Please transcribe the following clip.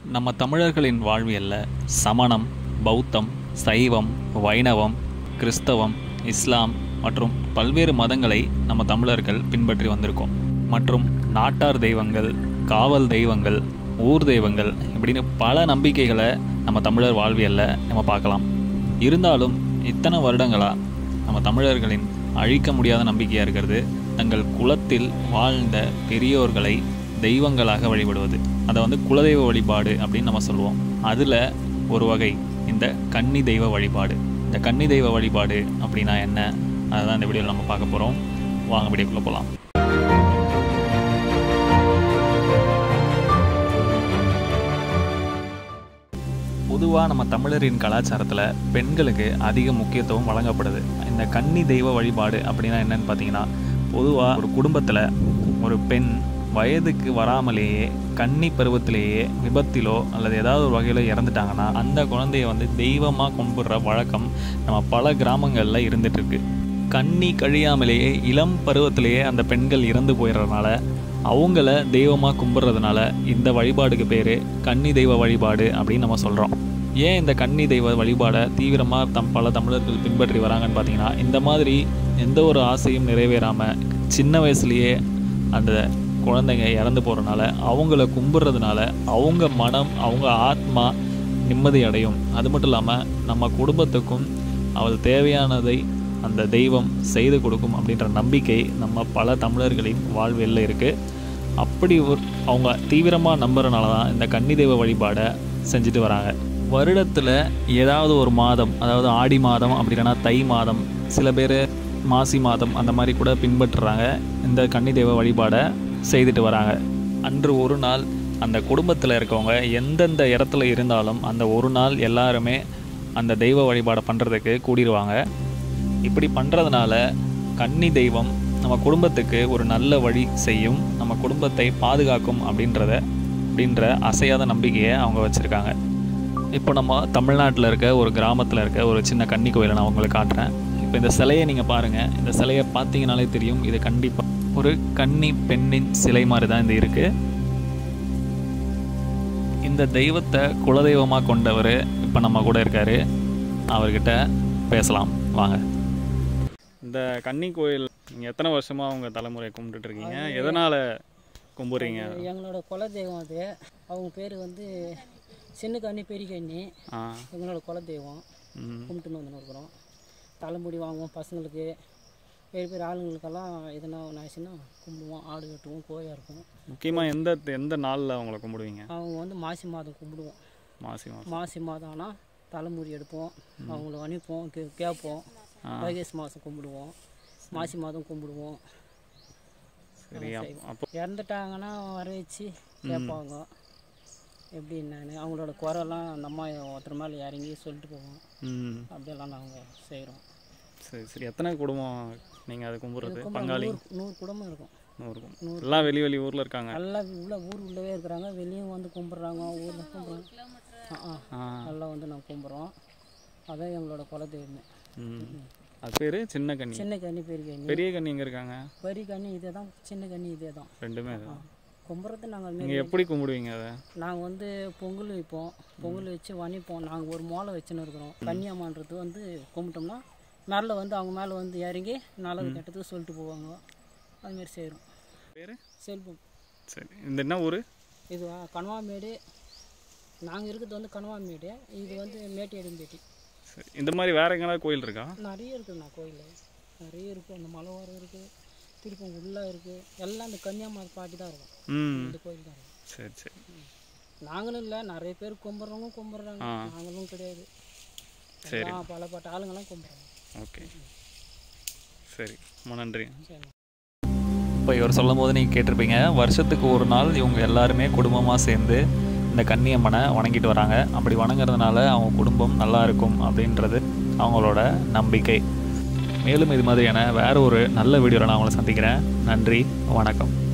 நம்ம தமிழர்களின் வாழ்வியலில் சமணம் பௌத்தம் சைவம் வைணவம் கிறிஸ்தவம் இஸ்லாம் மற்றும் பல்வேறு மதங்களை நம்ம தமிழர்கள் பின்பற்றி வந்திருக்கோம் மற்றும் நாட்டார் தெய்வங்கள் காவல் தெய்வங்கள் ஊர் தெய்வங்கள் இப்படின்னு பல நம்பிக்கைகளை நம்ம தமிழர் வாழ்வியலில் நம்ம பார்க்கலாம் இருந்தாலும் இத்தனை வருடங்களாக நம்ம தமிழர்களின் அழிக்க முடியாத நம்பிக்கையாக இருக்கிறது தங்கள் குலத்தில் வாழ்ந்த பெரியோர்களை தெய்வங்களாக வழிபடுவது அதை வந்து குலதெய்வ வழிபாடு அப்படின்னு நம்ம சொல்லுவோம் அதில் ஒரு வகை இந்த கன்னி தெய்வ வழிபாடு இந்த கன்னி தெய்வ வழிபாடு அப்படின்னா என்ன அதை தான் இந்த வீடியோவில் நம்ம பார்க்க போகிறோம் வாங்க வீடியோக்குள்ளே போகலாம் பொதுவாக நம்ம தமிழரின் கலாச்சாரத்தில் பெண்களுக்கு அதிக முக்கியத்துவம் வழங்கப்படுது இந்த கன்னி தெய்வ வழிபாடு அப்படின்னா என்னன்னு பார்த்தீங்கன்னா பொதுவாக ஒரு குடும்பத்தில் ஒரு பெண் வயதுக்கு வராமலேயே கன்னி பருவத்திலேயே விபத்திலோ அல்லது ஏதாவது ஒரு வகையில் இறந்துட்டாங்கன்னா அந்த குழந்தைய வந்து தெய்வமாக கும்பிடுற வழக்கம் நம்ம பல கிராமங்களில் இருந்துகிட்ருக்கு கன்னி கழியாமலேயே இளம் பருவத்திலேயே அந்த பெண்கள் இறந்து போயிடுறதுனால அவங்கள தெய்வமாக கும்பிட்றதுனால இந்த வழிபாடுக்கு பேர் கன்னி தெய்வ வழிபாடு அப்படின்னு நம்ம சொல்கிறோம் ஏன் இந்த கன்னி தெய்வ வழிபாடை தீவிரமாக தம் பல தமிழர்கள் பின்பற்றி வராங்கன்னு பார்த்தீங்கன்னா இந்த மாதிரி எந்த ஒரு ஆசையும் நிறைவேறாமல் சின்ன வயசுலேயே அந்த குழந்தைங்க இறந்து போகிறனால அவங்கள கும்பிட்றதுனால அவங்க மனம் அவங்க ஆத்மா நிம்மதி அடையும் அது மட்டும் இல்லாமல் நம்ம குடும்பத்துக்கும் அவள் தேவையானதை அந்த தெய்வம் செய்து கொடுக்கும் அப்படின்ற நம்பிக்கை நம்ம பல தமிழர்களின் வாழ்வியலில் இருக்குது அப்படி ஒரு அவங்க தீவிரமாக நம்புறனால தான் இந்த கன்னி தெய்வ வழிபாடை செஞ்சுட்டு வராங்க வருடத்தில் ஏதாவது ஒரு மாதம் அதாவது ஆடி மாதம் அப்படி இல்லைன்னா தை மாதம் சில பேர் மாசி மாதம் அந்த மாதிரி கூட பின்பற்றுறாங்க இந்த கன்னி தெய்வ வழிபாடை செய்துட்டு வராங்க அன்று ஒரு நாள் அந்த குடும்பத்தில் இருக்கவங்க எந்தெந்த இடத்துல இருந்தாலும் அந்த ஒரு நாள் எல்லாருமே அந்த தெய்வ வழிபாடை பண்ணுறதுக்கு கூடிடுவாங்க இப்படி பண்ணுறதுனால கன்னி தெய்வம் நம்ம குடும்பத்துக்கு ஒரு நல்ல வழி செய்யும் நம்ம குடும்பத்தை பாதுகாக்கும் அப்படின்றத அப்படின்ற அசையாத நம்பிக்கையை அவங்க வச்சுருக்காங்க இப்போ நம்ம தமிழ்நாட்டில் இருக்க ஒரு கிராமத்தில் இருக்க ஒரு சின்ன கன்னி கோயிலை நான் உங்களுக்கு காட்டுறேன் இப்போ இந்த சிலையை நீங்கள் பாருங்கள் இந்த சிலையை பார்த்தீங்கனாலே தெரியும் இது கண்டிப்பாக ஒரு கன்னி பெண்ணின் சிலை மாதிரி தான் இது இருக்குது இந்த தெய்வத்தை குலதெய்வமாக கொண்டவர் இப்போ நம்ம கூட இருக்கார் அவர்கிட்ட பேசலாம் வாங்க இந்த கன்னி கோயில் நீங்கள் எத்தனை வருஷமாக அவங்க தலைமுறை கும்பிட்டுட்டு இருக்கீங்க எதனால் கும்பிட்றீங்க அது எங்களோட குலதெய்வம் அது அவங்க பேர் வந்து சின்ன கண்ணி பெரிய கண்ணி ஆ எங்களோட குலதெய்வம் ம் கும்பிட்டுன்னு வந்துன்னு இருக்கிறோம் தலைமுடி வாங்குவோம் பசங்களுக்கு பெரிய பெரிய ஆளுங்களுக்கெல்லாம் எதுனா ஒன்று ஆச்சுன்னா கும்பிடுவோம் ஆடு வெட்டுவோம் கோயா இருக்கும் முக்கியமாக எந்த எந்த நாளில் அவங்கள கும்பிடுவீங்க அவங்க வந்து மாசி மாதம் கும்பிடுவோம் மாசி மாதம் மாசி மாதம் ஆனால் தலைமுடி எடுப்போம் அவங்கள அனுப்போம் கே கேட்போம் வைகேசி மாதம் கும்பிடுவோம் மாசி மாதம் கும்பிடுவோம் சரி அப்- அப்போ இறந்துட்டாங்கன்னா வர வச்சு கேட்பாங்க எப்படி என்னன்னு அவங்களோட குறைலாம் அந்த அம்மா ஒருத்தர் மேலே இறங்கி சொல்லிட்டு போவோம் ம் அப்படியெல்லாம் நாங்கள் செய்கிறோம் சரி சரி எத்தனை குடும்பம் நீங்கள் அது கும்பிட்றது பங்காளி நூறு நூறு குடும்பம் இருக்கும் நூறு குடும்பம் எல்லாம் வெளி வெளி ஊரில் இருக்காங்க எல்லாம் உள்ள ஊர் உள்ளவே இருக்கிறாங்க வெளியும் வந்து கும்பிட்றாங்க ஊரில் கும்பிட்றாங்க ஆ ஆ ஆ எல்லாம் வந்து நாங்கள் கும்பிட்றோம் அதான் எங்களோட குலதெய்வமே ம் அது பேர் சின்ன கன்னி சின்ன கண்ணி பெரிய கண்ணி பெரிய கன்னி எங்கே இருக்காங்க பெரிய கண்ணி இதே தான் சின்ன கண்ணி இதே தான் ரெண்டுமே அது கும்பிட்றது நாங்கள் நீங்கள் எப்படி கும்பிடுவீங்க அதை நாங்கள் வந்து பொங்கல் வைப்போம் பொங்கல் வச்சு வணிப்போம் நாங்கள் ஒரு மோளை வச்சுன்னு இருக்கிறோம் கன்னியாமான்றது வந்து கும்பிட்டோம்னா மேலே வந்து அவங்க மேலே வந்து இறங்கி நல்லது கெட்டது சொல்லிட்டு போவாங்க அதுமாரி செய்கிறோம் பேர் செல்வம் சரி இந்த என்ன ஊர் இது கனவாமேடு நாங்கள் இருக்கிறது வந்து கனவாமேடு இது வந்து மேட்டியடிம்பேட்டி சரி இந்த மாதிரி வேற எங்கேயாவது கோயில் இருக்கா நிறைய இருக்குதுண்ணா கோயில் நிறைய இருக்குது அந்த மலைவாரம் இருக்குது திருப்பம் உள்ளே இருக்குது எல்லாம் இந்த கன்னியாகுமரி பாட்டி தான் இருக்கும் ம் இந்த கோயில் தான் இருக்கும் சரி சரி நாங்களும் இல்லை நிறைய பேர் கும்பிட்றவங்க கும்பிட்றாங்க ஆ. நாங்களும் கிடையாது சரி எல்லாம் பலப்பட்ட ஆளுங்கெல்லாம் கும்பிட்றாங்க ஓகே சரி ரொம்ப நன்றி சரி இப்போ இவர் சொல்லும் போது நீங்கள் கேட்டிருப்பீங்க வருஷத்துக்கு ஒரு நாள் இவங்க எல்லாருமே குடும்பமாக சேர்ந்து இந்த கன்னியம்மனை வணங்கிட்டு வராங்க அப்படி வணங்குறதுனால அவங்க குடும்பம் நல்லா இருக்கும் அப்படின்றது அவங்களோட நம்பிக்கை மேலும் இது மாதிரியான வேற ஒரு நல்ல வீடியோவில் நான் உங்களை சந்திக்கிறேன் நன்றி வணக்கம்